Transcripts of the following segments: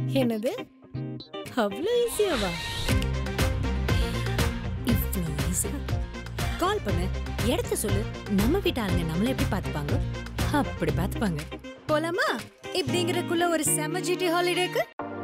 என்னது அவ்வளோ ஈஸியாவா இவ்வளோ ஈஸி கால் பண்ணு இடத்த சொல்லு நம்ம வீட்டு ஆளுங்க நம்மள எப்படி பார்த்துப்பாங்க அப்படி பார்த்துப்பாங்க போலாமா இப்படிங்கிறக்குள்ள ஒரு செம ஜிடி ஹாலிடேக்கு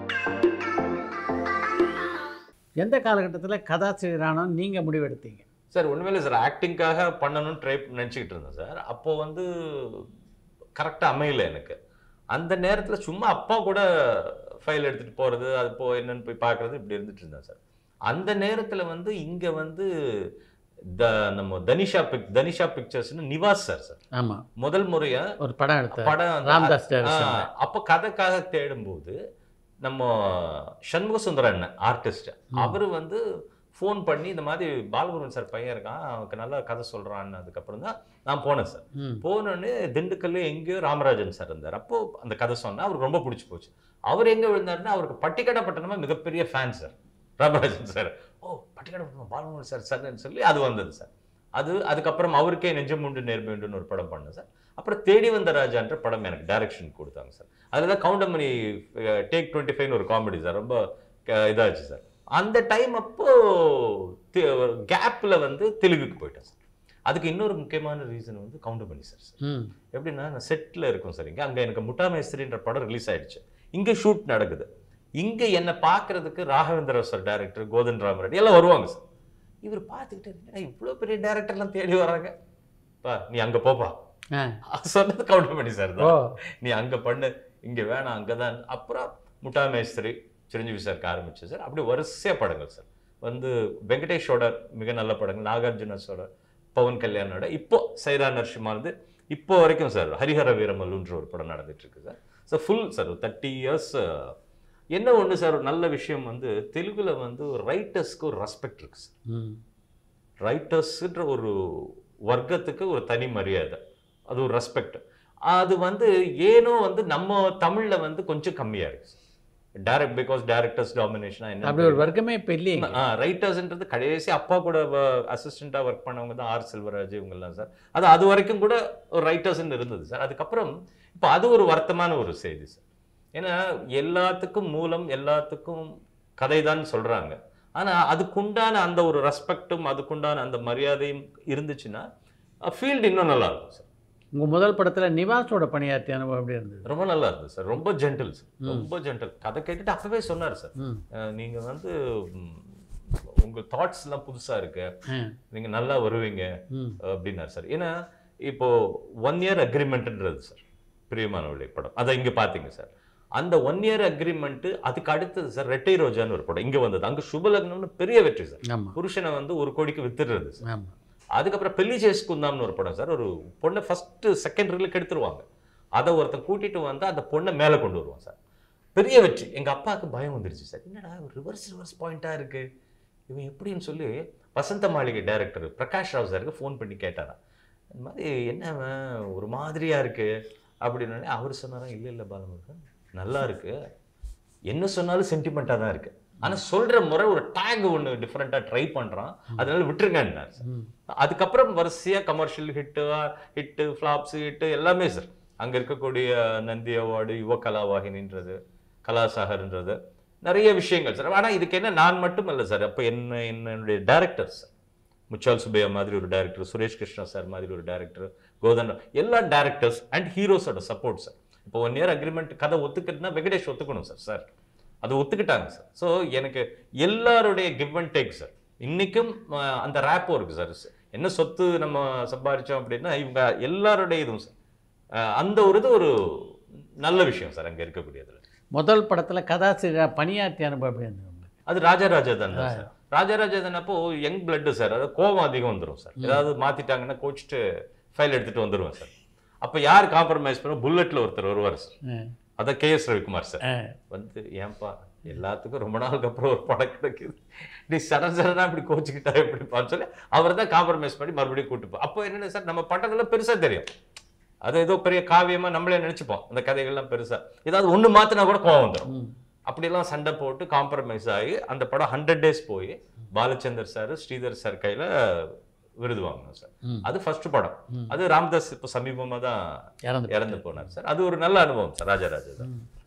எந்த காலகட்டத்தில் கதாசிரியரானோன்னு நீங்கள் முடிவெடுத்தீங்க சார் ஒன்றுமே சார் ஆக்டிங்காக பண்ணணும்னு ட்ரை நினச்சிக்கிட்டு இருந்தேன் சார் அப்போ வந்து கரெக்டாக அமையல எனக்கு அந்த நேரத்தில் சும்மா அப்பா கூட ஃபைல் எடுத்துகிட்டு போகிறது அது போ என்னன்னு போய் பார்க்குறது இப்படி இருந்துட்டு இருந்தேன் சார் அந்த நேரத்தில் வந்து இங்கே வந்து த நம்ம தனிஷா பிக் தனிஷா பிக்சர்ஸ்னு நிவாஸ் சார் சார் ஆமாம் முதல் முறையாக ஒரு படம் எடுத்த படம் வந்து- ராம்தாஸ் டைரக்ஷன்ல. ஆ, அப்போ கதைக்காக தேடும்போது நம்ம சண்முக சுந்தரன் ஆர்டிஸ்ட் அவர் வந்து ஃபோன் பண்ணி இந்த மாதிரி பாலமுருகன் சார் பையன் இருக்கான் அவனுக்கு நல்லா கதை சொல்றான்னு அதுக்கப்புறம் தான் நான் போனேன் சார் ம் போனோடனே திண்டுக்கல்ல எங்கேயோ ராமராஜன் சார் இருந்தார் அப்போ அந்த கதை சொன்னா அவருக்கு ரொம்ப பிடிச்சி போச்சு அவர் எங்க விழுந்தாருன்னா அவருக்கு பட்டிக்கடை பட்டணமா மிகப்பெரிய ஃபேன் சார் ராமராஜன் சார் ஓ பட்டிக்கடை பட்டணம் பாலமுருகன் சார் சார்னு சொல்லி அது வந்தது சார் அது அதுக்கப்புறம் அவருக்கே நெஞ்சம் உண்டு நேர்மையுண்டுன்னு ஒரு படம் பண்ணேன் சார் அப்புறம் தேடி வந்த ராஜான்ற படம் எனக்கு டைரக்ஷன் கொடுத்தாங்க சார் அதில் தான் கவுண்டமணி டேக் டுவெண்ட்டி ஃபைவ்னு ஒரு காமெடி சார் ரொம்ப க- இதாச்சு சார் அந்த டைம் அப்போ கேப்பில் வந்து தெலுங்குக்கு போயிட்டேன் சார் அதுக்கு இன்னொரு முக்கியமான ரீசன் வந்து கவுண்டமணி சார் சார் ம் எப்படின்னா நான் செட்டில் இருக்கும் சார் இங்கே அங்கே எனக்கு முட்டா மேஸ்திரின்ற படம் ரிலீஸ் ஆயிடுச்சு இங்கே ஷூட் நடக்குது இங்கே என்னை பார்க்கறதுக்கு ராகவேந்திர சார் டேரக்டர் கோதன் ராமரெட்டி எல்லாம் வருவாங்க சார் இவர் பார்த்துக்கிட்டு என்னடா இவ்வளோ பெரிய டேரக்டர்லாம் தேடி வராங்க பா நீ அங்கே போப்பா ஆ சொன்னது கவுண்டர் பண்ணி சார் ஓ தான் நீ அங்கே பண்ணு இங்கே வேணாம் அங்கே தான் அப்புறம் முட்டா மேஸ்திரி சிரஞ்சீவி சாருக்கு ஆரம்பிச்சு சார் அப்படியே வரிசையாக படங்கள் சார் வந்து வெங்கடேஷோட மிக நல்ல படங்கள் நாகார்ஜுனஸோட பவன் கல்யாணோட இப்போ சைரா நரசிம்மா வந்து இப்போ வரைக்கும் சார் ஹரிஹர வீரமல்லுன்ற ஒரு படம் நடந்துட்டு இருக்கு sir so full sir thirty years என்ன ஒன்று சார் ஒரு நல்ல விஷயம் வந்து தெலுங்குல வந்து ரைட்டர்ஸ்க்கு ஒரு ரெஸ்பெக்ட் இருக்கு சார் ம் ரைட்டர்ஸ்ன்ற ஒரு வர்க்கத்துக்கு ஒரு தனி மரியாதை அது ஒரு ரெஸ்பெக்ட் அது வந்து ஏனோ வந்து நம்ம தமிழ்ல வந்து கொஞ்சம் கம்மியா இருக்கு டைரக்ட் பிகாஸ் டேரக்டர்ஸ் டாமினேஷனா அப்படி ஒரு என்ன வர்க்கமே இப்போ இல்லையே ரைட்டர்ஸ்ன்றது கடைசி அப்பா கூட அசிஸ்டண்டா ஒர்க் பண்ணவங்க தான் ஆர் செல்வராஜ் இவங்கெல்லாம் சார் அது அது வரைக்கும் கூட ஒரு ரைட்டர்ஸ்ன்னு இருந்தது சார் அதுக்கப்புறம் இப்போ அது ஒரு வருத்தமான ஒரு செய்தி சார் ஏன்னா எல்லாத்துக்கும் மூலம் எல்லாத்துக்கும் கதை தான் சொல்றாங்க ஆனா அதுக்குண்டான அந்த ஒரு ரெஸ்பெக்டும் அதுக்குண்டான அந்த மரியாதையும் இருந்துச்சுன்னா ஃபீல்டு இன்னும் நல்லா இருக்கும் சார் உங்கள் முதல் படத்தில் நிவாஸோட பணியாற்றிய அனுபவம் எப்படி இருந்தது ரொம்ப நல்லா இருந்தது சார் ரொம்ப ஜென்டில் சார் ம். ரொம்ப ஜென்டில் கதை கேட்டுட்டு அப்பவே சொன்னார் சார் ம் அஹ் நீங்க வந்து ம், உங்க தாட்ஸ் எல்லாம் புதுசா இருக்கு ஆ நீங்க நல்லா வருவீங்க ம் அப்படின்னாரு சார் ஏன்னா இப்போ ஒன் இயர் அக்ரிமெண்ட்ன்றது சார் பிரியமானவருடைய படம் அதை இங்க பாத்தீங்க சார் அந்த ஒன் இயர் அக்ரிமெண்ட் அதுக்கு அடுத்தது சார் ரெட்டை ரோஜான்னு ஒரு படம் இங்க வந்தது அங்க சுபலக்னம்னு பெரிய வெற்றி சார் ஆமாம் புருஷனை வந்து ஒரு கோடிக்கு வித்துடுறது சார் ஆமாம் அதுக்கப்புறம் பெல்லி చేసుకుందాம்னு ஒரு படம் சார் ஒரு பொண்ணை ஃபர்ஸ்ட் செகண்ட் ரீலுக்கு எடுத்துருவாங்க அதை ஒருத்தன் கூட்டிட்டு வந்து அந்த பொண்ணை மேலே கொண்டு வருவான் சார் பெரிய வெற்றி எங்க அப்பாவுக்கு பயம் வந்துருச்சு சார் என்னடா ரிவர்ஸ் ரிவர்ஸ் பாயிண்டா இருக்கு இவன் எப்படின்னு சொல்லி வசந்த மாளிகை டைரக்டர் பிரகாஷ் ராவ் சாருக்கு ஃபோன் பண்ணி கேட்டாராம் இந்த மாதிரி என்ன அவன் ஒரு மாதிரியா இருக்கு அப்படின்னு அவர் சொன்னாராம் இல்லை இல்லை பாலமுருகன் நல்லா இருக்கு என்ன சொன்னாலும் சென்டிமெண்ட்டாக தான் இருக்கு ஆனா சொல்ற முறை ஒரு டேக் ஒன்று டிஃப்ரெண்ட்டாக ட்ரை பண்றான் அதனால விட்டுருங்கன்னார் சார் ம் அதுக்கப்புறம் வரிசையா commercial hit hit flops hit எல்லாமே சார் அங்க இருக்கக்கூடிய நந்தி அவார்டு யுவ கலாவாகினின்றது கலாசாகர்ன்றது நிறைய விஷயங்கள் சார் ஆனா இதுக்கு என்ன நான் மட்டும் இல்லை சார் அப்போ என்ன என்னுடைய டேரக்டர்ஸ் முச்சால் சுப்பையா மாதிரி ஒரு டேரக்டர் சுரேஷ் கிருஷ்ணா சார் மாதிரி ஒரு டேரக்டர் கோதன் எல்லா டேரக்டர்ஸ் அண்ட் ஹீரோஸோட சப்போர்ட் சார் இப்போ ஒன் இயர் அக்ரிமெண்ட் கதை ஒத்துக்கிட்டுனா வெங்கடேஷ் ஒத்துக்கணும் சார் சார் அது ஒத்துக்கிட்டாங்க சார் ஸோ எனக்கு எல்லாருடைய கிவ் அண்ட் டேக் சார் இன்னைக்கும் அஹ், அந்த ரேப்போ இருக்கு சார் என்ன சொத்து நம்ம சம்பாதிச்சோம் அப்படின்னா இவங்க எல்லாருடைய இதுவும் சார் அஹ், அந்த ஒரு இது ஒரு நல்ல விஷயம் சார் அங்க இருக்கக்கூடியதுல முதல் படத்தில் கதாசிரியராக பணியாற்றிய அனுபவம் எப்படி இருந்தது உங்களுக்கு அது ராஜாராஜா தான் சார் ராஜாராஜா தான் அப்போ யங் பிளட் சார் அதாவது கோவம் அதிகம் வந்துடும் சார் ஏதாவது மாத்திட்டாங்கன்னா கோச்சிட்டு ஃபைல் எடுத்துட்டு வந்துருவேன் சார் அப்போ யார் காம்ப்ரமைஸ் பண்ண புல்லட்ல ஒருத்தர் வருவார் சார் ஆ, அதான் கே எஸ் ரவிக்குமார் சார் ஆ, வந்து ஏன்பா எல்லாத்துக்கும் ரொம்ப நாளுக்கு அப்புறம் ஒரு படம் கிடைக்குது நீ சடன் சடனா இப்படி கோச்சுக்கிட்டா எப்படிப்பான்னு சொல்லி அவர் தான் காம்ப்ரமைஸ் பண்ணி மறுபடியும் கூட்டுப்போம் அப்போ என்னென்ன சார் நம்ம பண்றதெல்லாம் பெருசா தெரியும் அது ஏதோ பெரிய காவியமா நம்மளே நினைச்சுப்போம் அந்த கதைகள்லாம் பெருசா ஏதாவது ஒண்ணு மாத்தினா கூட கோவம் வந்துடும் ம் அப்படியெல்லாம் சண்டை போட்டு காம்ப்ரமைஸ் ஆகி அந்த படம் ஹண்ட்ரட் டேஸ் போய் பாலச்சந்தர் சார் ஸ்ரீதர் சார் கையில விருது வாங்கணும் சார் ம். அது ஃபர்ஸ்ட் படம் ம். அது ராம்தாஸ் இப்போ சமீபமா தான் இறந்து இறந்து போனார் சார் அது ஒரு நல்ல அனுபவம் சார் ராஜராஜா தான்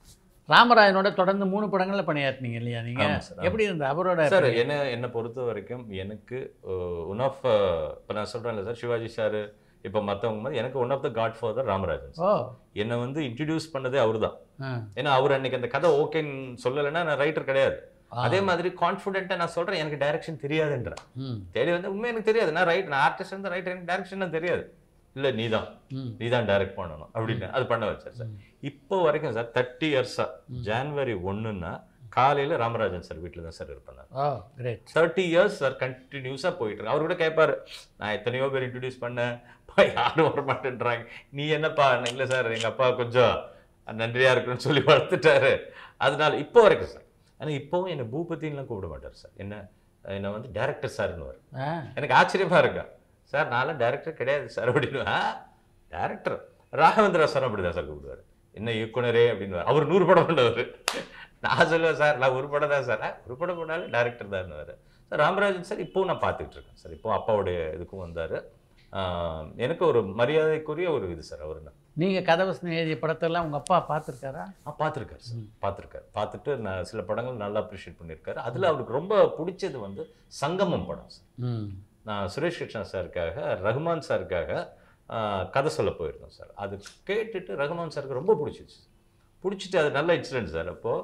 ராமராஜனோட தொடர்ந்து மூணு படங்கள்ல பணியாற்றினீங்க இல்லையா நீங்க ஆமா சார், ஆமா. எப்படி இருந்த அவரோட சார் என்ன என்னை பொறுத்த வரைக்கும் எனக்கு ஒன் ஆஃப் இப்போ நான் சொல்கிறேன்ல சார் சிவாஜி சார் இப்போ மற்றவங்க மாதிரி எனக்கு one of the godfather Ramarajan sir ஓ என்னை வந்து இன்ட்ரடியூஸ் பண்ணதே அவர் தான் ஆ. ஏன்னா அவர் அன்னைக்கு அந்த கதை ஓகேன்னு சொல்லலைன்னா நான் ரைட்டர் கிடையாது ஆ. அதே மாதிரி கான்ஃபிடென்ட்டாக நான் சொல்கிறேன் எனக்கு டைரக்ஷன் தெரியாதுன்றேன் ம் தேடி வந்து உண்மை எனக்கு தெரியாது நான் ரைட் நான் ஆர்டிஸ்ட் வந்து ரைட்டர் எனக்கு டைரக்ஷன் தெரியாது இல்லை நீ தான் ம் நீ தான் டைரக்ட் பண்ணணும் அப்படின்னு அது பண்ண வச்சார் சார் இப்போ வரைக்கும் சார் தேர்ட்டி இயர்ஸா ஜான்வரி ஒன்றுன்னா காலையில ராமராஜன் சார் வீட்டில் தான் சார் இருப்பேன் நான் oh great thirty years sir கண்டினியூஸாக போயிட்டு இருக்கு அவர் கூட கேட்பாரு நான் எத்தனையோ பேர் இன்ட்ரடியூஸ் பண்ணேன் பா, யாரும் வர மாட்டேன்றாங்க நீ என்னப்பா இல்லை சார் எங்கள் அப்பா கொஞ்சம் நன்றியா இருக்குன்னு சொல்லி வளர்த்துட்டாரு அதனால இப்போ வரைக்கும் சார் ஆனால் இப்போவும் என்னை பூபதின்லாம் கூப்பிட மாட்டார் சார் என்ன என்னை வந்து டேரக்டர் சார்னு வரும் ஆ எனக்கு ஆச்சரியமா இருக்கா சார் நான்லாம் டேரக்டர் கிடையாது சார் அப்படின்னு டேரக்டர் ராகவேந்திரா சார் அப்படிதான் சார் கூப்பிடுவார் என்ன இயக்குனரே அப்படின்னு அவர் நூறு படம் பண்ணவர் நான் சொல்லுவேன் சார் நான் ஒரு படம் தான் சார் "ஆ, ஒரு படம் பண்ணாலும் டேரக்டர் தான் சார் ராமராஜன் சார் இப்போ நான் பார்த்துட்டு இருக்கேன் சார் இப்போ அப்பாவுடைய இதுக்கும் வந்தார் எனக்கு ஒரு மரியாதைக்குரிய ஒரு இது சார் அவர் நீங்க கதவசனம் எழுதிய படத்தெல்லாம் உங்க அப்பா பார்த்துருக்காரா ஆ பார்த்துருக்காரு சார் பார்த்துருக்காரு பார்த்துட்டு நான் சில படங்கள் நல்லா அப்ரிஷியேட் பண்ணியிருக்காரு அதில் அவருக்கு ரொம்ப பிடிச்சது வந்து சங்கமம் படம் சார் ம் நான் சுரேஷ் கிருஷ்ணா சாருக்காக ரஹ்மான் சாருக்காக ஆஹ், கதை சொல்ல போயிருந்தோம் சார் அது கேட்டுட்டு ரஹ்மான் சாருக்கு ரொம்ப பிடிச்சிச்சு பிடிச்சிட்டு அது நல்ல இன்சிடென்ட் சார் அப்போது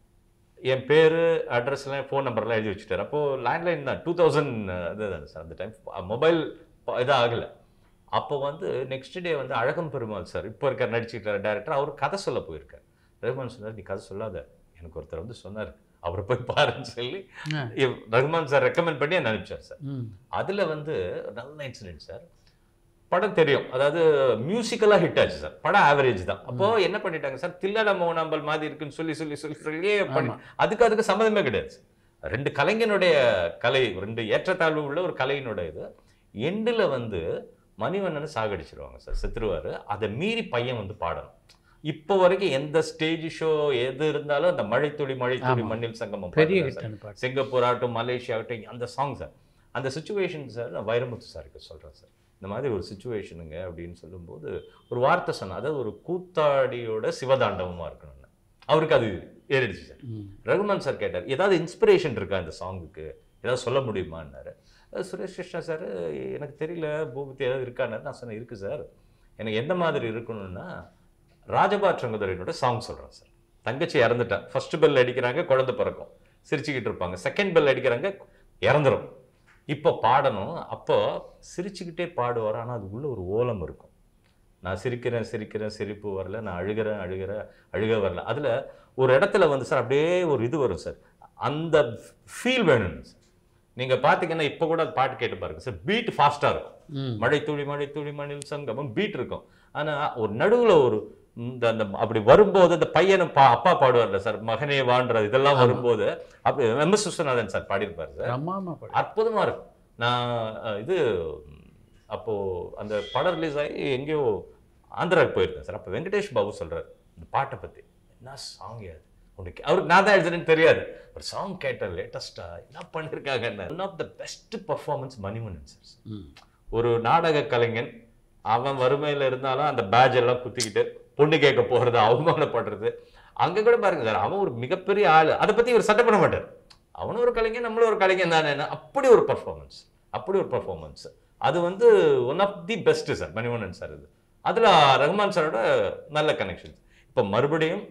என் பேர் அட்ரஸ்லாம் ஃபோன் நம்பர்லாம் எழுதி வச்சுட்டார் அப்போது லேண்ட்லைன் தான் டூ தௌசண்ட் இதுதானே சார் அந்த டைம் மொபைல் இதாக ஆகலை அப்போ வந்து நெக்ஸ்ட் டே வந்து அழகம் பெருமாள் சார் இப்போ இருக்க நடிச்சிருக்கிற டேரக்டர் அவர் கதை சொல்ல போயிருக்கார் ரஹ்மான் சொன்னார் நீ கதை சொல்லாத எனக்கு ஒருத்தர் வந்து சொன்னார் அவரை போய் பாருன்னு சொல்லி ஆ. இவ்- ரஹ்மான் சார் ரெக்கமெண்ட் பண்ணி என்ன அனுப்பிச்சார் சார் ம் அதில் வந்து நல்ல இன்சிடென்ட் சார் படம் தெரியும் அதாவது மியூசிக்கலாக ஹிட் ஆச்சு சார் படம் ஆவரேஜ் தான் அப்போ என்ன பண்ணிட்டாங்க சார் தில்லல மோனாம்பல் மாதிரி இருக்குன்னு சொல்லி சொல்லி சொல்லி சொல்லியே பண்ணி அதுக்கு அதுக்கு சம்மந்தமே கிடையாது sir. ரெண்டு கலைஞனுடைய கலை ரெண்டு ஏற்றத்தாழ்வு உள்ள ஒரு கலையினோட இது எண்டில் வந்து மணிவண்ணனை சாகடிச்சிருவாங்க சார் செத்துருவாரு அதை மீறி பையன் வந்து பாடணும் இப்போ வரைக்கும் எந்த ஸ்டேஜ் ஷோ எது இருந்தாலும் அந்த மழைத்துளி மழைத்துளி ஆமா. மண்ணில் சங்கமம் பெரிய பாடுறாரு ஹிட் அந்த பாட்டு சிங்கப்பூர் ஆகட்டும் மலேசியா ஆகட்டும் அந்த சாங் சார் அந்த சுச்சுவேஷன் சார் நான் வைரமுத்து சாருக்கு சொல்கிறேன் சார் இந்த மாதிரி ஒரு சுச்சுவேஷனுங்க அப்படின்னு சொல்லும்போது ஒரு வார்த்தை சொன்னேன் அதாவது ஒரு கூத்தாடியோட சிவதாண்டவமாக இருக்கணும்னு அவருக்கு அது ஏறிடுச்சு சார் ம் ரகுமான் சார் கேட்டார் ஏதாவது இன்ஸ்பிரேஷன் இருக்கா இந்த சாங்குக்கு ஏதாவது சொல்ல முடியுமான்னாரு அஹ் சுரேஷ் கிருஷ்ணா சார் எனக்கு தெரியல பூபதி ஏதாவது இருக்கான்னாரு நான் சொன்னேன் இருக்குது சார் எனக்கு எந்த மாதிரி இருக்கணும்னா ராஜபாற்றங்குதரனோட சாங் சொல்கிறேன் சார் தங்கச்சி இறந்துட்டா ஃபர்ஸ்ட் பெல் அடிக்கிறாங்க குழந்தை பிறக்கும் சிரிச்சுக்கிட்டு இருப்பாங்க செகண்ட் பெல் அடிக்கிறாங்க இறந்துரும் இப்போ பாடணும் அப்போ சிரிச்சுக்கிட்டே பாடுவார் ஆனால் அதுக்குள்ள ஒரு ஓலம் இருக்கும் நான் சிரிக்கிறேன் சிரிக்கிறேன் சிரிப்பு வரல நான் அழுகிறேன் அழுகிறேன் அழுக வரல அதில் ஒரு இடத்துல வந்து சார் அப்படியே ஒரு இது வரும் சார் அந்த ஃபீல் வேணும் சார் நீங்கள் பார்த்தீங்கன்னா இப்போ கூட பாட்டு கேட்டு பாருங்க சார் பீட் ஃபாஸ்ட்டாக இருக்கும் ம் மழை துளி மழை துளி மணில் சங்கமம் பீட் இருக்கும் ஆனா ஒரு நடுவுல ஒரு இந்த அந்த அப்படி வரும்போது அந்த பையனை பா அப்பா பாடுவார்ல சார் மகனே வான்றது இதெல்லாம் வரும்போது அப்படி எம் எஸ் விஸ்வநாதன் சார் பாடியிருப்பாரு சார் பிரம்மாமா படம் அற்புதமா இருக்கும் நான் அஹ், இது ம், அப்போ அந்த படம் ரிலீஸ் ஆகி எங்கேயோ ஆந்திராவுக்கு போயிருந்தேன் சார் அப்போ வெங்கடேஷ் பாபு சொல்றாரு இந்த பாட்டை பத்தி என்ன சாங் அது உனக்கு அவருக்கு நான் தான் எழுதுறேன்னு தெரியாது ஒரு சாங் கேட்டேன் லேட்டஸ்டா என்ன பண்ணியிருக்காங்க one of the best performance Manivannan sir ம் ஒரு நாடக கலைஞன் அவன் வறுமையில இருந்தாலும் அந்த பேட்ச் எல்லாம் குத்திக்கிட்டு பொண்ணு கேட்க போறது அவமானப்படுறது அங்க கூட பாருங்க சார் அவன் ஒரு மிகப்பெரிய ஆளு அதை பத்தி இவர் சட்டை பண்ண மாட்டார் அவனும் ஒரு கலைஞன் நம்மளும் ஒரு கலைஞன் தானே அப்படி ஒரு பர்ஃபார்மன்ஸ் அப்படி ஒரு பர்ஃபார்மன்ஸ் அது வந்து one of the best sir Manivannan sir இது அதுல ரஹ்மான் சாரோட நல்ல கனெக்ஷன் இப்போ மறுபடியும்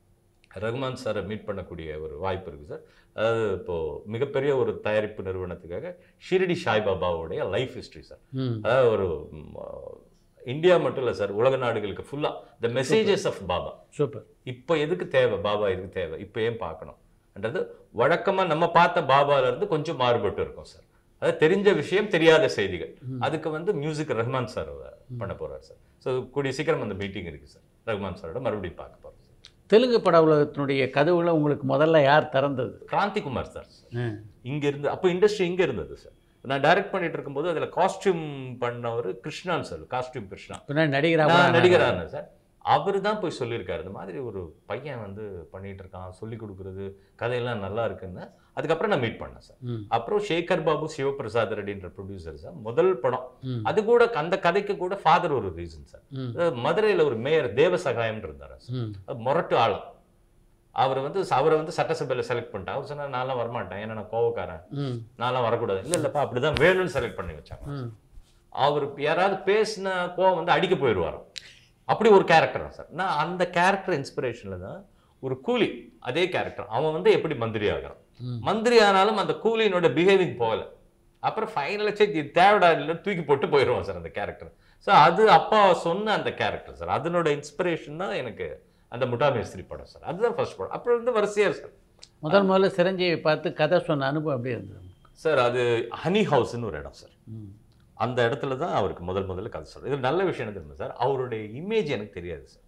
ரஹ்மான் சாரை மீட் பண்ணக்கூடிய ஒரு வாய்ப்பு இருக்குது சார் அதாவது இப்போ மிகப்பெரிய ஒரு தயாரிப்பு நிறுவனத்துக்காக ஷிரடி சாய்பாபாவுடைய லைஃப் ஹிஸ்ட்ரி சார் ம் அதாவது ஒரு ம், இந்தியா மட்டும் இல்லை சார் உலக நாடுகளுக்கு ஃபுல்லாக the messages of Baba super இப்போ எதுக்கு தேவை பாபா எதுக்கு தேவை இப்போ ஏன் பார்க்கணும்ன்றது வழக்கமாக நம்ம பார்த்த பாபால இருந்து கொஞ்சம் மாறுபட்டு இருக்கும் சார் அதாவது தெரிஞ்ச விஷயம் தெரியாத செய்திகள் அதுக்கு வந்து மியூசிக் ரஹ்மான் சார் பண்ண போறாரு சார் ஸோ கூடிய சீக்கிரம் அந்த மீட்டிங் இருக்கு சார் ரஹ்மான் சாரோட மறுபடியும் பார்க்க போகிறோம் சார் தெலுங்கு பட உலகத்தினுடைய கதவுகளை உங்களுக்கு முதல்ல யார் திறந்தது கிராந்தி குமார் சார் ஆ. இங்க இருந்து அப்போ இண்டஸ்ட்ரி இங்க இருந்தது சார் நான் டைரக்ட் பண்ணிட்டு இருக்கும்போது அதுல காஸ்டியூம் பண்ணவர் கிருஷ்ணான்னு சார் காஸ்டியூம் கிருஷ்ணா பின்னாடி நடிகரா நான் நடிகரான சார் அவர் தான் போய் சொல்லியிருக்காரு இந்த மாதிரி ஒரு பையன் வந்து பண்ணிட்டு இருக்கான் சொல்லி கொடுக்குறது கதையெல்லாம் நல்லா இருக்குன்னு அதுக்கப்புறம் நான் மீட் பண்ணேன் சார் ம் அப்புறம் சேகர் பாபு சிவபிரசாத் ரெட்டின்ற ப்ரொடியூசர் சார் முதல் படம் ம் அது கூட அந்த கதைக்கு கூட ஃபாதர் ஒரு ரீசன் சார் ம் அதாவது மதுரையில ஒரு மேயர் தேவசகாயம் இருந்தார் சார் ம் அது முரட்டு ஆளம் அவர் வந்து அவரை வந்து சட்டசபையில் செலக்ட் பண்ணிட்டான் அவர் சொன்னார் நான்லாம் வரமாட்டேன் ஏன்னா நான் கோவக்காரன் ம் நான்லாம் வரக்கூடாது இல்லை இல்லைப்பா அப்படிதான் வேணும்னு செலக்ட் பண்ணி வச்சாங்க ம் அவர் யாராவது பேசின கோவம் வந்து அடிக்க போயிடுவாராம் அப்படி ஒரு கேரக்டர் சார் நான் அந்த கேரக்டர் இன்ஸ்பிரேஷனில் தான் ஒரு கூலி அதே கேரக்டர் அவன் வந்து எப்படி மந்திரி ஆகிறான் ம். மந்திரி ஆனாலும் அந்த கூலியினோட பிஹேவிங் போகல அப்புறம் ஃபைனலாக சரி இது தேவைடா இல்லை தூக்கி போட்டு போயிடுவான் சார் அந்த கேரக்டர் ஸோ அது அப்பா சொன்ன அந்த கேரக்டர் சார் அதனோட இன்ஸ்பிரேஷன் தான் எனக்கு அந்த முட்டா மேஸ்திரி படம் சார் அதுதான் ஃபர்ஸ்ட் படம் அப்புறம் வந்து வரிசையா சார் முதல் முதல்ல சிரஞ்சீவி பார்த்து கதை சொன்ன அனுபவம் எப்படி இருந்தது சார் அது ஹனி ஹவுஸ்னு ஒரு இடம் சார் ம் அந்த இடத்துல தான் அவருக்கு முதல் முதல்ல கதை சொல்றேன் இது நல்ல விஷயம் என்ன தெரியுமா சார் அவருடைய இமேஜ் எனக்கு தெரியாது சார்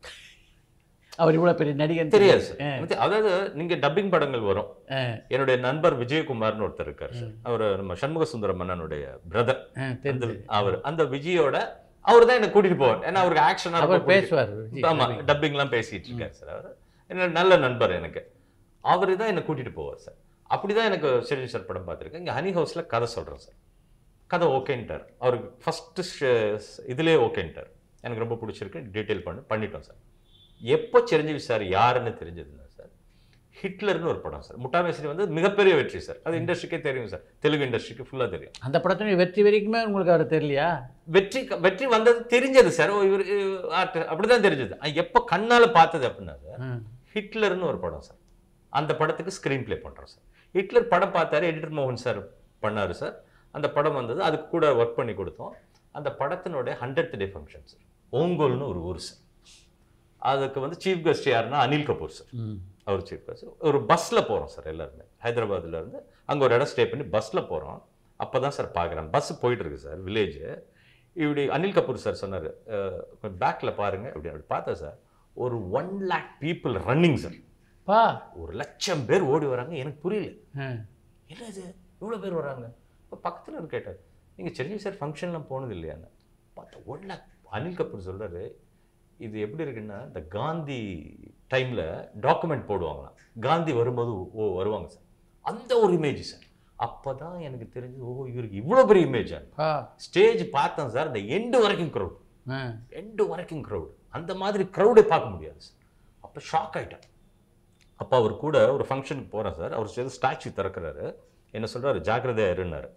அவர் இவ்வளோ பெரிய நடிகன் தெரியாது சார் எனக்கு தெ- அதாவது நீங்க டப்பிங் படங்கள் வரும் ஆ என்னுடைய நண்பர் விஜயகுமார்னு ஒருத்தர் இருக்கார் சார் அவர் நம்ம சண்முக சுந்தரம் அண்ணனுடைய பிரதர் ஆ தெரிஞ்சு அவர் அந்த விஜயோட அவர் தான் என்ன கூட்டிட்டு போவார் ஏன்னா அவருக்கு ஆக்ஷனா அவர் பேசுவார் விஜய். ஆமா டப்பிங்லாம் பேசிட்டு இருக்காரு சார் அவர் என்ன நல்ல நண்பர் எனக்கு அவர் தான் என்னை கூட்டிட்டு போவார் சார் அப்படிதான் எனக்கு சிரஞ்சீவி சார் படம் பார்த்துருக்கேன் இங்க ஹனி ஹவுஸ்ல கதை சொல்றேன் சார் கதை ஓகேன்ட்டார் அவருக்கு ஃபர்ஸ்ட் இதுலேயே ஓகேன்ட்டார் எனக்கு ரொம்ப பிடிச்சிருக்கு டீட்டெயில் பண்ணி பண்ணிட்டோம் சார் எப்போ சிரஞ்சீவி சார் யாருன்னு தெரிஞ்சதுன்னா சார் ஹிட்லர்னு ஒரு படம் சார் முட்டாமேஸ்வரி வந்து மிகப்பெரிய வெற்றி சார் அது இண்டஸ்ட்ரிக்கே தெரியும் சார் தெலுங்கு இண்டஸ்ட்ரிக்கு ஃபுல்லாக தெரியும் அந்த படத்துல வெற்றி வரைக்குமே உங்களுக்கு அவர் தெரியலையா வெற்றி வெற்றி வந்தது தெரிஞ்சது சார் ஓ இவர் ஆர்ட் அப்படிதான் தெரிஞ்சது ஆனா, எப்போ கண்ணால பார்த்தது அப்படின்னா சார் ம் ஹிட்லர்னு ஒரு படம் சார் அந்த படத்துக்கு ஸ்க்ரீன் ப்ளே பண்றோம் சார் ஹிட்லர் படம் பார்த்தாரு எடிட்டர் மோகன் சார் பண்ணாரு சார் அந்த படம் வந்தது அதுக்கு கூட ஒர்க் பண்ணி கொடுத்தோம் அந்த படத்தினுடைய ஹண்ட்ரட் டே ஃபங்க்ஷன் சார் ஓங்கோல்னு ஒரு ஊர் சார் அதுக்கு வந்து சீஃப் கெஸ்ட் யாருன்னா அனில் கபூர் சார் ம் அவர் சீஃப் கெஸ்ட் ஒரு பஸ்ஸில் போகிறோம் சார் எல்லாருமே ஹைதராபாத்ல இருந்து அங்கே ஒரு இடம் ஸ்டே பண்ணி பஸ்ஸில் போகிறோம் அப்போ தான் சார் பார்க்குறேன் பஸ் போயிட்டு இருக்கு சார் வில்லேஜ் இப்படி அனில் கபூர் சார் சொன்னார் பேக்கில் பாருங்க அப்படி அப்படி பார்த்தேன் சார் ஒரு one lakh people running sir பா ஒரு லட்சம் பேர் ஓடி வராங்க எனக்கு புரியல ஆ என்ன இது இவ்வளோ பேர் வராங்க இப்போ பக்கத்தில் ஒரு கேட்டார் நீங்கள் சிரஞ்சீவி சார் ஃபங்க்ஷன்லாம் போனது இல்லையான்னு பார்த்தா ஒன் லேக் அனில் கபூர் சொல்றாரு இது எப்படி இருக்குன்னா இந்த காந்தி டைமில் டாக்குமெண்ட் போடுவாங்களாம் காந்தி வரும்போது ஓ வருவாங்க சார் அந்த ஒரு இமேஜ் சார் அப்போ தான் எனக்கு தெரிஞ்சது ஓ இவருக்கு இவ்வளோ பெரிய இமேஜ் பா ஸ்டேஜ் பார்த்தேன் சார் இந்த எண்டு வரைக்கும் க்ரௌட் ஆ எண்டு வரைக்கும் க்ரௌட் அந்த மாதிரி க்ரௌடே பார்க்க முடியாது சார் அப்போ ஷாக் ஆயிட்டேன் அப்போ அவர் கூட ஒரு ஃபங்க்ஷனுக்கு போகிறேன் சார் அவர் சேர்ந்து ஸ்டாச்சு திறக்கிறாரு என்ன சொல்றாரு ஜாக்கிரதையா இருன்னாரு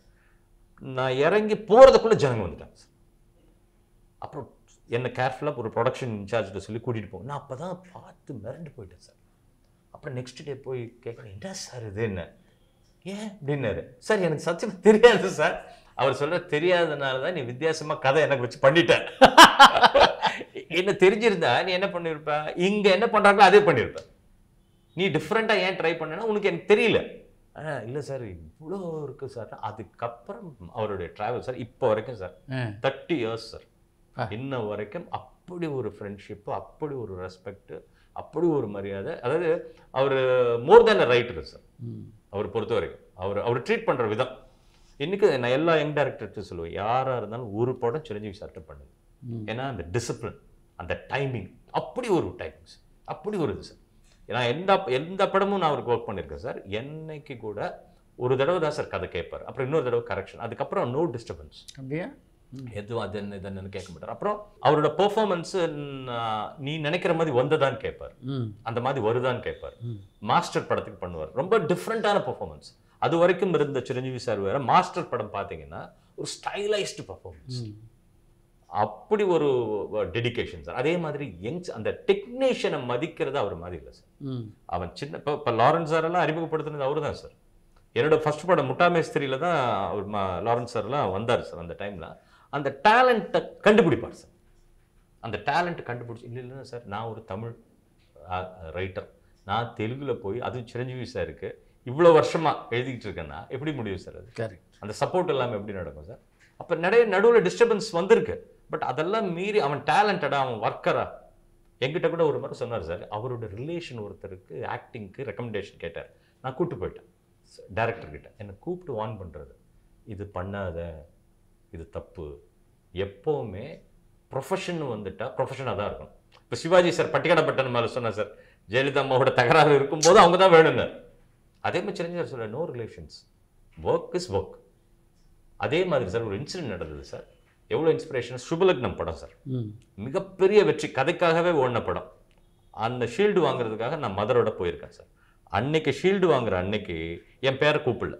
நான் இறங்கி போகிறதுக்குள்ளே ஜனங்க வந்துட்டாங்க சார் அப்புறம் என்ன கேர்ஃபுல்லாக ஒரு ப்ரொடக்ஷன் இன்சார்ஜ்கிட்ட சொல்லி கூட்டிகிட்டு போங்க நான் அப்போ தான் பார்த்து மிரண்டு போயிட்டேன் சார் அப்புறம் நெக்ஸ்ட் டே போய் கேட்குறேன் என்ன சார் இது என்ன ஏன் அப்படின்னாரு சார் எனக்கு சத்தியம் தெரியாது சார் அவர் சொல்ற தெரியாதனால தான் நீ வித்தியாசமா கதை எனக்கு வச்சு பண்ணிட்ட என்ன தெரிஞ்சிருந்தா நீ என்ன பண்ணிருப்ப இங்க என்ன பண்றாங்களோ அதே பண்ணிருப்ப நீ டிஃப்ரெண்டா ஏன் ட்ரை பண்ணனா உனக்கு எனக்கு தெரியல ஆ, இல்ல சார் இவ்வளோ இருக்கு சார் அதுக்கப்புறம் அவருடைய டிராவல் சார் இப்போ வரைக்கும் சார் ஆ தேர்ட்டி இயர்ஸ் சார் ஆ. இன்ன வரைக்கும் அப்படி ஒரு ஃப்ரெண்ட்ஷிப்பு அப்படி ஒரு ரெஸ்பெக்ட் அப்படி ஒரு மரியாதை அதாவது அவர் மோர் தேன் அ ரைட்டர் சார் ம் அவர் பொறுத்த வரைக்கும் அவர் அவர் ட்ரீட் பண்ற விதம் இன்னைக்கு நான் எல்லா யங் டேரக்டர்கிட்ட சொல்லுவேன் யாரா இருந்தாலும் ஒரு படம் சிரஞ்சீவி சார்ட்ட பண்ணுங்க ம். ஏன்னா அந்த டிசிப்ளின் அந்த டைமிங் அப்படி ஒரு டைமிங்ஸ் அப்படி ஒரு இது சார் நான் எந்த எந்த படமும் நான் அவருக்கு ஒர்க் பண்ணியிருக்கேன் சார் என்னைக்கு கூட ஒரு தடவை தான் சார் கதை கேட்பார் அப்புறம் இன்னொரு தடவை கரெக்ஷன் அதுக்கப்புறம் நோ டிஸ்டர்பன்ஸ் அப்படியா எதுவும் அது என்ன இது என்னன்னு கேட்க மாட்டார் அப்புறம் அவரோட பெர்ஃபார்மன்ஸ் நீ நினைக்கிற மாதிரி வந்ததான்னு கேட்பார் ம் அந்த மாதிரி வருதான்னு கேட்பார் ம். மாஸ்டர் படத்துக்கு பண்ணுவார் ரொம்ப டிஃப்ரெண்ட்டான பெர்ஃபார்மன்ஸ் அது வரைக்கும் இருந்த சிரஞ்சீவி சார் வேற மாஸ்டர் படம் பார்த்தீங்கன்னா ஒரு ஸ்டைலைஸ்டு பெர்ஃபார்மன்ஸ் ம் அப்படி ஒரு டெடிகேஷன் சார் அதே மாதிரி யங் அந்த டெக்னீஷியனை மதிக்கிறது அவர் மாதிரி இல்லை சார் ம் அவன் சின்ன இப்போ இப்போ லாரன்ஸ் சார் எல்லாம் அறிமுகப்படுத்தினது அவர் தான் சார் என்னோட ஃபர்ஸ்ட் படம் முட்டாமேஸ்திரியில தான் அவர் ம- லாரன்ஸ் சார்லாம் வந்தார் சார் அந்த டைமில் அந்த டேலண்ட்டை கண்டுபிடிப்பார் சார் அந்த டேலண்ட் கண்டுபிடிச்சி இல்லை இல்லைன்னா சார் நான் ஒரு தமிழ் ரைட்டர் நான் தெலுங்குல போய் அதுவும் சிரஞ்சீவி சாருக்கு இவ்வளோ வருஷமா எழுதிக்கிட்டு இருக்கேன்னா எப்படி முடியும் சார் அது கரெக்ட் அந்த சப்போர்ட் எல்லாம் எப்படி நடக்கும் சார் அப்போ நிறைய நடுவில் டிஸ்டர்பன்ஸ் வந்திருக்கு பட் அதெல்லாம் மீறி அவன் டேலண்டடா அவன் ஒர்க்கரா என்கிட்ட கூட ஒரு முறை சொன்னார் சார் அவரோட ரிலேஷன் ஒருத்தருக்கு ஆக்டிங்க்கு ரெக்கமெண்டேஷன் கேட்டார் நான் கூப்பிட்டு போயிட்டேன் டேரக்டர் கிட்ட என்னை கூப்பிட்டு வார்ன் பண்ணுறது இது பண்ணாத இது தப்பு எப்போவுமே ப்ரொஃபஷன் வந்துட்டா ப்ரொஃபஷனாக தான் இருக்கும் இப்போ சிவாஜி சார் பட்டிக்காடப்பட்டன் மேலே சொன்னார் சார் ஜெயலலிதா அம்மாவோட தகராறு இருக்கும்போது அவங்க தான் வேணும்னு அதே மாதிரி சிரஞ்சீவி சொல்ல no relations work is work அதே மாதிரி சார் ஒரு இன்சிடென்ட் நடந்தது சார் எவ்வளோ இன்ஸ்பிரேஷன் சுபலக்னம் படம் சார் ம் மிகப்பெரிய வெற்றி கதைக்காகவே ஓடின படம் அந்த ஷீல்டு வாங்குறதுக்காக நான் மதரோட போயிருக்கேன் சார் அன்னைக்கு ஷீல்டு வாங்குற அன்னைக்கு என் பேரை கூப்பிடல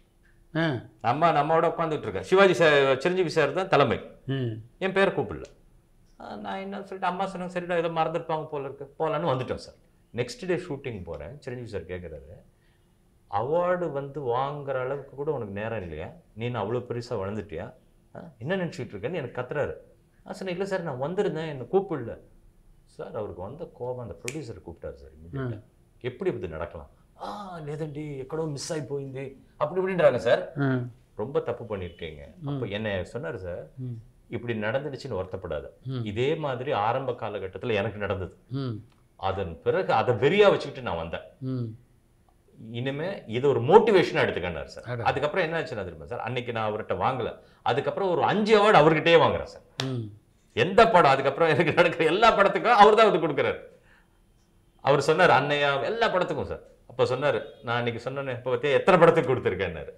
ஆ நம்ம நம்மோட உட்காந்துட்டு இருக்கேன் சிவாஜி சார் சிரஞ்சீவி சார் தான் தலைமை ம் என் பேரை கூப்பிடல ஆ, நான் என்ன சொல்லிட்டு அம்மா சொன்னாங்க சரிடா ஏதோ மறந்துருப்பாங்க போல இருக்கு போகலான்னு வந்துட்டோம் சார் நெக்ஸ்ட் டே ஷூட்டிங் போகிறேன் சிரஞ்சீவி சார் கேட்குறாரு அவார்டு வந்து வாங்குற அளவுக்கு கூட உனக்கு நேரம் இல்லையா நீ நான் அவ்வளோ பெருசாக வளர்ந்துட்டியா ஆ, என்ன நினச்சிட்டு இருக்கேன்னு எனக்கு கத்துறாரு நான் சொன்னேன் இல்லை சார் நான் வந்திருந்தேன் என்னை கூப்பிடல சார் அவருக்கு வந்த கோபம் அந்த ப்ரொடியூசர் கூப்பிட்டாரு சார் immediate-ஆ. எப்படி இப்படி நடக்கலாம் ஆ లేదండి ఎక్కడో మిస్ అయిపోయింది அப்படி இப்படின்றாங்க சார் ம் ரொம்ப தப்பு பண்ணியிருக்கீங்க அப்போ என்ன சொன்னார் சார் ம் இப்படி நடந்துடுச்சுன்னு வருத்தப்படாத இதே மாதிரி ஆரம்ப காலகட்டத்துல எனக்கு நடந்தது ம் அதன் பிறகு அதை வெறியா வச்சுக்கிட்டு நான் வந்தேன் ம் இனிமே இது ஒரு மோட்டிவேஷனா எடுத்துக்கண்டார் சார் அட. அதுக்கப்புறம் என்ன ஆச்சுன்னா தெரியுமா சார் அன்னைக்கு நான் அவர்கிட்ட வாங்கல அதுக்கப்புறம் ஒரு அஞ்சு அவார்டு அவர்கிட்டயே வாங்குறேன் சார் ம் எந்த படம் அதுக்கப்புறம் எனக்கு நடக்கிற எல்லா படத்துக்கும் அவர் தான் வந்து கொடுக்குறாரு அவர் சொன்னார் அன்னையா எல்லா படத்துக்கும் சார் அப்போ சொன்னார் நான் அன்னைக்கு சொன்னேன் இப்போ பற்றி எத்தனை படத்துக்கு கொடுத்துருக்கேன்னாரு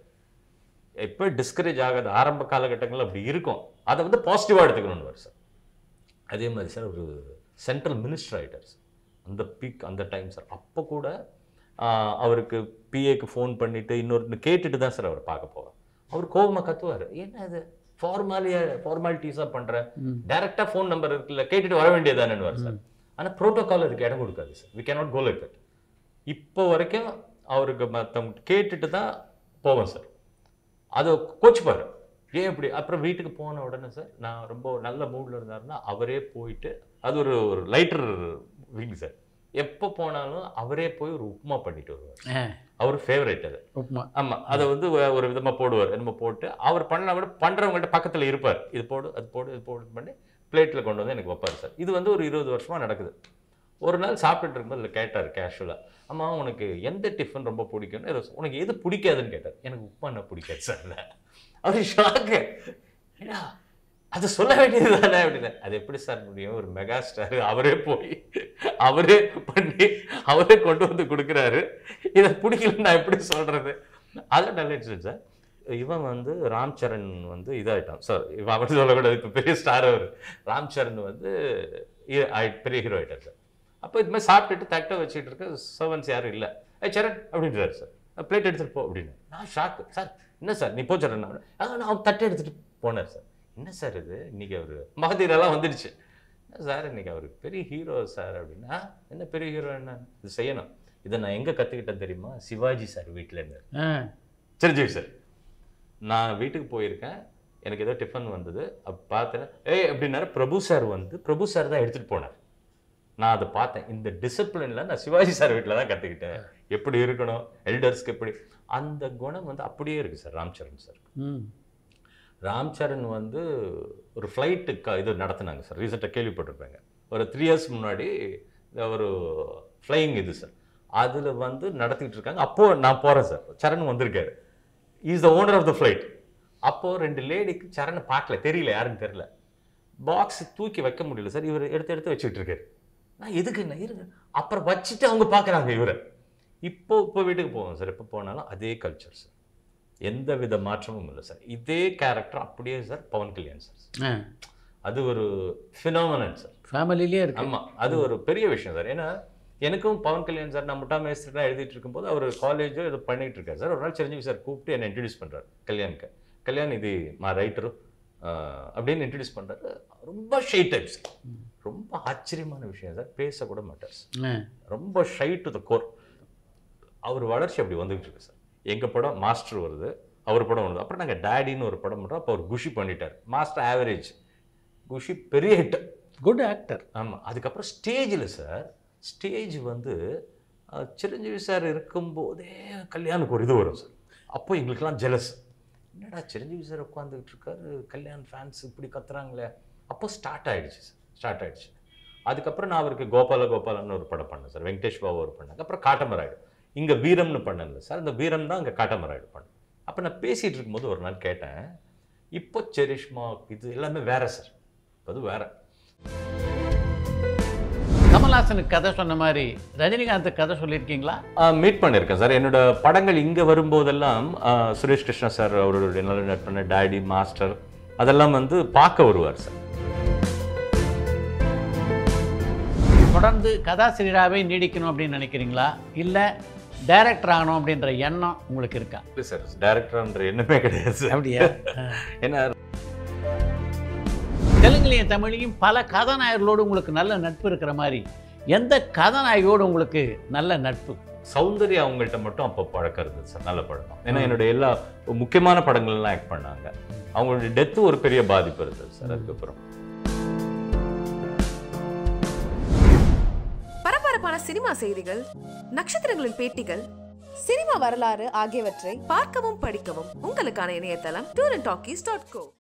இப்போ டிஸ்கரேஜ் ஆகாது ஆரம்ப காலகட்டங்கள்ல அப்படி இருக்கும் அதை வந்து பாசிட்டிவாக எடுத்துக்கணும்னு சார் அதே மாதிரி சார் ஒரு சென்ட்ரல் மினிஸ்டர் ஆகிட்டார் சார் அந்த பீக் அந்த டைம் சார் அப்போ கூட ஆஹ், அவருக்கு பிஏக்கு ஃபோன் பண்ணிட்டு இன்னொரு கேட்டுட்டு தான் சார் அவர் பார்க்க போவேன் அவர் கோபமாக கத்துவார் என்ன இது ஃபார்மாலியா ஃபார்மாலிட்டிஸாக பண்ணுற டைரெக்டாக ஃபோன் நம்பர் இருக்குல்ல கேட்டுட்டு வர வேண்டியதானு சார் ஆனால் ப்ரோட்டோகால் அதுக்கு இடம் கொடுக்காது sir we cannot go like that இப்போ வரைக்கும் அவருக்கு மற்றவங்க கேட்டுட்டு தான் போவேன் சார் அதை கோச்சுப்பாரு ஏன் இப்படி அப்புறம் வீட்டுக்கு போன உடனே சார் நான் ரொம்ப நல்ல மூடில் இருந்தாருன்னா அவரே போயிட்டு அது ஒரு ஒரு லைட்டர் வீக் சார் எப்போ போனாலும் அவரே போய் ஒரு உப்புமா பண்ணிட்டு வருவார் ஆ அவர் ஃபேவரேட் அது உப்புமா ஆமா அதை வந்து ஒ- ஒரு விதமா போடுவார் என்னமோ போட்டு அவர் பண்ணா கூட பண்றவங்கள்ட்ட பக்கத்துல இருப்பார் இது போடு அது போடு இது போடு பண்ணி பிளேட்ல கொண்டு வந்து எனக்கு வைப்பார் சார் இது வந்து ஒரு இருபது வருஷமா நடக்குது ஒரு நாள் சாப்பிட்டுட்டு இருக்கும்போது அதில் கேட்டார் கேஷுவலா அம்மா உனக்கு எந்த டிஃபன் ரொம்ப பிடிக்கும்னு ஏதோ சொ- உனக்கு எது பிடிக்காதுன்னு கேட்டார் எனக்கு உப்புமா என்ன பிடிக்காது சார் அவர் ஷாக்கு ஏடா அது சொல்ல வேண்டியது தானே அப்படின்னு அது எப்படி சார் முடியும் ஒரு மெகா ஸ்டார் அவரே போய் அவரே பண்ணி அவரே கொண்டு வந்து கொடுக்குறாரு இதை பிடிக்கல நான் எப்படி சொல்றது அது நல்ல இன்சிடென்ட் சார் இவன் வந்து ராம் சரண் வந்து இதாயிட்டான் சார் இவன் அப்படி சொல்லக்கூடாது இப்போ பெரிய ஸ்டார் அவர் ராம் சரண் வந்து இ- ஆயி- பெரிய ஹீரோ ஆயிட்டார் சார் அப்போ இது மாதிரி சாப்பிட்டுட்டு தட்டை வச்சுட்டு இருக்க சர்வன்ஸ் யாரும் இல்லை ஏ சரண் அப்படின்றாரு சார் பிளேட் எடுத்துட்டு போ அப்படின்னு நான் ஷாக்கு சார் என்ன சார் நீ போ சரண் நான் ஆ, நான் அவன் தட்டை எடுத்துட்டு போனார் சார் என்ன சார் இது இன்னைக்கு அவர் மகதீரெல்லாம் வந்துடுச்சு என்ன சார் இன்னைக்கு அவர் பெரிய ஹீரோ சார் அப்படின்னா என்ன பெரிய ஹீரோ என்ன இது செய்யணும் இதை நான் எங்கே கற்றுக்கிட்டேன் தெரியுமா சிவாஜி சார் வீட்டில் இருந்து ஆ சிரஞ்சீவி சார் நான் வீட்டுக்கு போயிருக்கேன் எனக்கு ஏதோ டிஃபன் வந்தது அப்போ பார்த்தேன் ஏய் அப்படின்னாரு பிரபு சார் வந்து பிரபு சார் தான் எடுத்துகிட்டு போனார் நான் அதை பார்த்தேன் இந்த டிசிப்ளினில் நான் சிவாஜி சார் வீட்டில் தான் கற்றுக்கிட்டேன் எப்படி இருக்கணும் எல்டர்ஸ்க்கு எப்படி அந்த குணம் வந்து அப்படியே இருக்குது சார் ராம்சரண் சார் ம் ராம் சரண் வந்து ஒரு ஃப்ளைட்டு இது நடத்துனாங்க சார் ரீசெண்டாக கேள்விப்பட்டிருப்பேங்க ஒரு த்ரீ இயர்ஸ் முன்னாடி இந்த ஒரு ஃப்ளையிங் இது சார் அதில் வந்து நடத்திட்டு இருக்காங்க அப்போது நான் போகிறேன் சார் சரண் வந்திருக்காரு is the owner of the flight அப்போது ரெண்டு லேடிக்கு சரணை பார்க்கல தெரியல யாருன்னு தெரியல பாக்ஸ் தூக்கி வைக்க முடியல சார் இவர் எடுத்து எடுத்து வச்சுட்டு இருக்காரு நான் எதுக்கு நான் இருங்க அப்புறம் வச்சுட்டு அவங்க பார்க்குறாங்க இவரை இப்போ இப்போ வீட்டுக்கு போவோம் சார் எப்போ போனாலும் அதே கல்ச்சர் சார் எந்த வித மாற்றமும் இல்லை சார் இதே கேரக்டர் அப்படியே சார் பவன் கல்யாண் சார் ஆ அது ஒரு ஃபினாமனன் சார் ஃபேமிலிலேயே இருக்கு ஆமா அது ஒரு பெரிய விஷயம் சார் ஏன்னா எனக்கும் பவன் கல்யாண் சார் நான் முட்டா மேஸ்திரிலாம் எழுதிட்டு இருக்கும்போது அவர் காலேஜோ ஏதோ பண்ணிட்டு இருக்காரு சார் ஒரு நாள் சிரஞ்சீவி சார் கூப்பிட்டு என்னை இன்ட்ரடியூஸ் பண்றாரு கல்யாணுக்கு கல்யாண் இது மா ரைட்டரு அப்படின்னு இன்ட்ரடியூஸ் பண்றாரு ரொம்ப ஷை டைப் சார் ரொம்ப ஆச்சரியமான விஷயம் சார் பேசக்கூட மாட்டார் சார் ஆ ரொம்ப ஷை டு த கோர் அவர் வளர்ச்சி அப்படி வந்துகிட்டு இருக்கு சார் எங்க படம் மாஸ்டர் வருது அவர் படம் வருது அப்புறம் நாங்கள் டேடின்னு ஒரு படம் பண்ணுறோம் அப்போ அவர் குஷி பண்ணிட்டார் மாஸ்டர் ஆவரேஜ் குஷி பெரிய ஹிட் குட் ஆக்டர் ஆமாம் அதுக்கப்புறம் ஸ்டேஜில் சார் ஸ்டேஜ் வந்து அஹ், சிரஞ்சீவி சார் இருக்கும்போதே கல்யாணுக்கு ஒரு இது வரும் சார் அப்போ எங்களுக்கெல்லாம் ஜெலஸ் என்னடா சிரஞ்சீவி சார் உட்காந்துக்கிட்டு இருக்காரு கல்யாண் ஃபேன்ஸ் இப்படி கத்துறாங்களே அப்போ ஸ்டார்ட் ஆயிடுச்சு சார் ஸ்டார்ட் ஆயிடுச்சு அதுக்கப்புறம் நான் அவருக்கு கோபால கோபாலன்னு ஒரு படம் பண்ணேன் சார் வெங்கடேஷ் பாபு ஒரு பண்ணேன் அப்புறம் காட்டமராயுடு இங்கே வீரம்னு பண்ணல சார் அந்த வீரம் தான் அங்கே காட்டமராயுடு பண்ணேன் அப்போ நான் பேசிகிட்டு இருக்கும்போது ஒரு நாள் கேட்டேன் இப்போ செரிஷ்மா இது எல்லாமே வேற சார் அது வேற கமல்ஹாசனுக்கு கதை சொன்ன மாதிரி ரஜினிகாந்த் கதை சொல்லியிருக்கீங்களா மீட் பண்ணியிருக்கேன் சார் என்னோட படங்கள் இங்கே வரும்போதெல்லாம் ஆ, சுரேஷ் கிருஷ்ணா சார் அவருடைய நல்ல நட்பன டேடி மாஸ்டர் அதெல்லாம் வந்து பார்க்க வருவார் சார் தொடர்ந்து கதாசிரியராகவே நீடிக்கணும் அப்படின்னு நினைக்கிறீங்களா இல்லை டைரக்டர் ஆகணும் அப்படின்ற எண்ணம் உங்களுக்கு இருக்கா இல்லை சார் டேரக்டர்ன்ற எண்ணமே கிடையாது சார் அப்படியா ஏன்னா தெலுங்குலையும் தமிழையும் பல கதாநாயகர்களோடு உங்களுக்கு நல்ல நட்பு இருக்கிற மாதிரி எந்த கதாநாயகியோடு உங்களுக்கு நல்ல நட்பு சௌந்தர்யா அவங்கள்ட்ட மட்டும் அப்போ பழக்கம் இருந்தது சார் நல்ல பழக்கம் ஏன்னா என்னுடைய எல்லா முக்கியமான படங்கள்லாம் ஆக்ட் பண்ணாங்க அவங்களுடைய டெத்து ஒரு பெரிய பாதிப்பு இருந்தது சார் அதுக்கப்புறம் பரபரப்பான சினிமா செய்திகள் நட்சத்திரங்களின் பேட்டிகள் சினிமா வரலாறு ஆகியவற்றை பார்க்கவும் படிக்கவும் உங்களுக்கான இணையதளம் tour and talkies dot go